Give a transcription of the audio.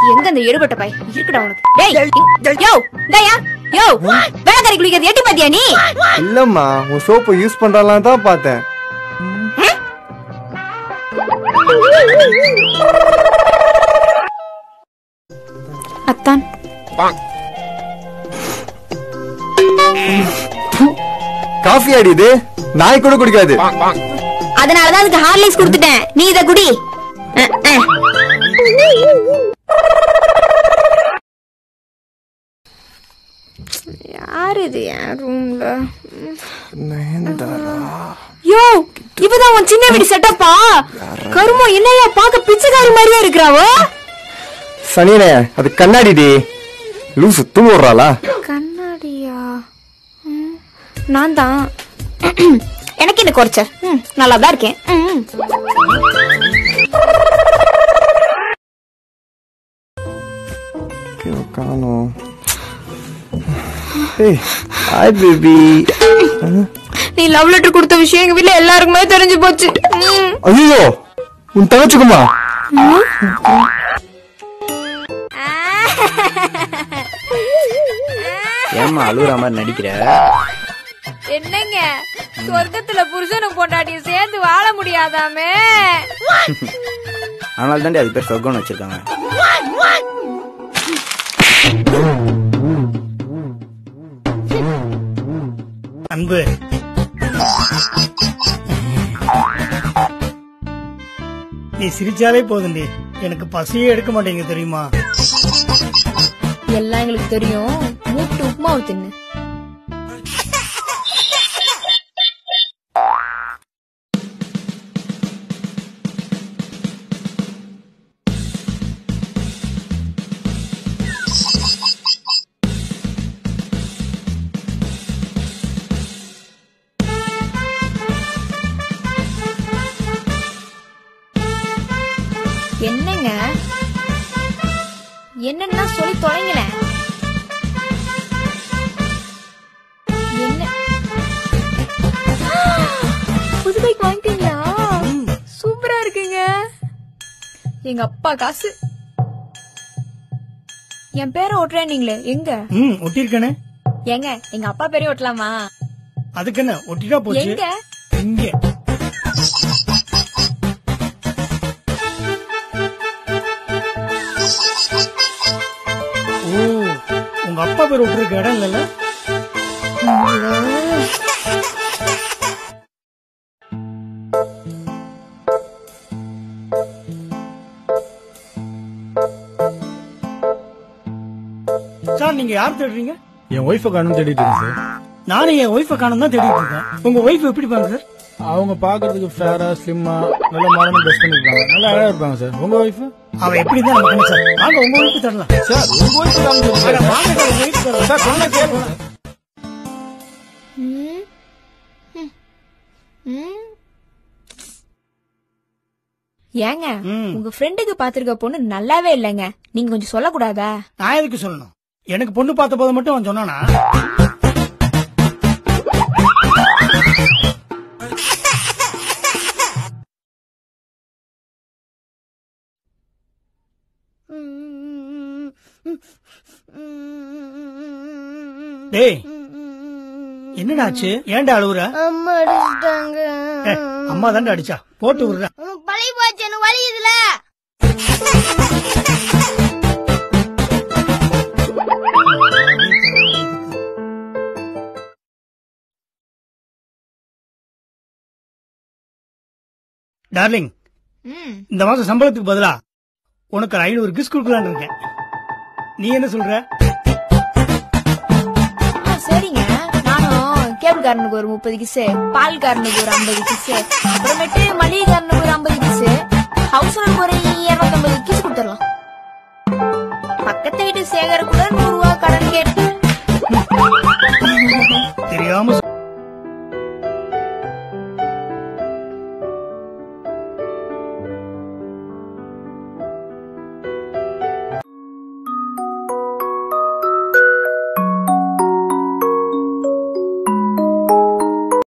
எங்க அந்த எடுபட்ட பாய் இருக்குடா உனக்கு டேய் யோ டேயா யோ வேலைக்காரி குளிக்கிறது எட்டி பாத்தியா நீ இல்லம்மா உன் சோப்பு யூஸ் பண்றாலாம் தான் பார்த்தேன் அத்தான் காஃபி அடி இது நாய் கூட குடிக்காது அதனாலதான் அதுக்கு ஹார்லிக்ஸ் கொடுத்துட்டேன் நீ இத குடி அஹ், அஹ். யார் இது என் ரூம்ல யோ இப்பதான் உன் சின்ன வீடு செட்டப்பா கருமம் என்னையா பாக்க பிச்சைக்காரி மாதிரியே இருக்கிறாவோ சனியனே அது கண்ணாடி டி லூசு தூங்க விடுறாளா கண்ணாடியா ம், நான் தான் எனக்கு என்ன குறைச்ச ம், நல்லா தான் இருக்கேன் ம். காணும் ஏய் ஹாய் பேபி நீ லவ் லெட்டர் கொடுத்த விஷயம் எங்க வீட்ல எல்லாருக்குமே தெரிஞ்சு போச்சு ம். ஐயோ உன் தங்கச்சிக்குமா ஏம்மா அழுகுற மாதிரி நடிக்கிற என்னங்க சொர்க்கத்துல புருஷனும் பொண்டாட்டியும் சேர்ந்து வாழ முடியாதாமே அதனால தாண்டி அது பேர் சொர்க்கம்னு வச்சிருக்காங்க அன்பு நீ சிரிச்சாலே போதும்டி எனக்கு பசியே எடுக்க மாட்டேங்க தெரியுமா எல்லாம் எங்களுக்கு தெரியும் மூட்டு உப்புமாவை தின்னு என்னங்க என்னன்னா சொல்லி தொலைங்களேன் என்ன புது பைக் வாங்கிட்டீங்களா சூப்பரா இருக்குங்க எங்க அப்பா காசு என் பேரை ஓட்டுறேன்னீங்களே எங்க ம் ஒட்டிருக்கனே ஏங்க எங்க அப்பா பேரையும் ஓட்டலாமா அதுக்கு என்ன ஒட்டிட்டா போச்சு எங்க இங்க ஓ உங்க அப்பா பேர் ஒட்டிருக்க இடம் இல்லல்ல சார் நீங்க யார் தேடுறீங்க என் ஒய்ஃபை காணும் தேடிட்டு இருக்கேன் சார் நானும் என் ஒய்ஃபை காணும் தான் தேடிட்டு இருக்கேன் உங்க ஒய்ஃப் எப்படி பாங்க சார் அவங்க பாக்குறதுக்கு ஃபேரா ஸ்லிம்மா நல்ல மாடர்ன் ட்ரெஸ் பண்ணிருக்காங்க நல்லா அழகா இருப்பாங்க சார் உங்க ஒய்ஃப் அவ எப்படி தான் நமக்கு என்ன சார் வாங்க உங்க ஒய்ஃப் தரலாம் சார் உங்க ஒய்ஃப் அட, வாங்க சார் உங்க ஒய்ஃப் தரலாம் சார் சொன்னா கேட்கணும் ம். ம். ம். ஏங்க ம். உங்க ஃப்ரெண்டுக்கு பாத்திருக்க பொண்ணு நல்லாவே இல்லைங்க நீங்க கொஞ்சம் சொல்லக்கூடாதா நான் எதுக்கு சொல்லணும் எனக்கு பொண்ணு பார்த்த போது மட்டும் அவன் சொன்னானா டேய் என்னடாச்சு ஏன்டா அழுவுற அம்மா அடிச்சிட்டாங்க ஏய், அம்மா தாண்டா அடிச்சா போட்டு விடுறா உனக்கு பழகி போச்சு எனக்கு வலிக்குதுல டார்லிங் ம். இந்த மாசம் சம்பளத்துக்கு பதிலா உனக்கு ஒரு ஐநூறு கிஸ் கொடுக்கலான்னு இருக்கேன் நீ என்ன சொல்ற ஆ, சரிங்க நானும் கேபிள்காரனுக்கு ஒரு முப்பது கிசு பால்காரனுக்கு ஒரு ஐம்பது கிசு அப்புறமேட்டு மளிகைக்காரனுக்கு ஒரு ஐம்பது கிசு ஹவுஸ் ஓனருக்கு ஒரு இருநூத்தம்பது கிசு கொடுத்துடலாம் பக்கத்து வீட்டு சேகர் கூட நூறு ரூபா கடன் கேட்டு தெரியாம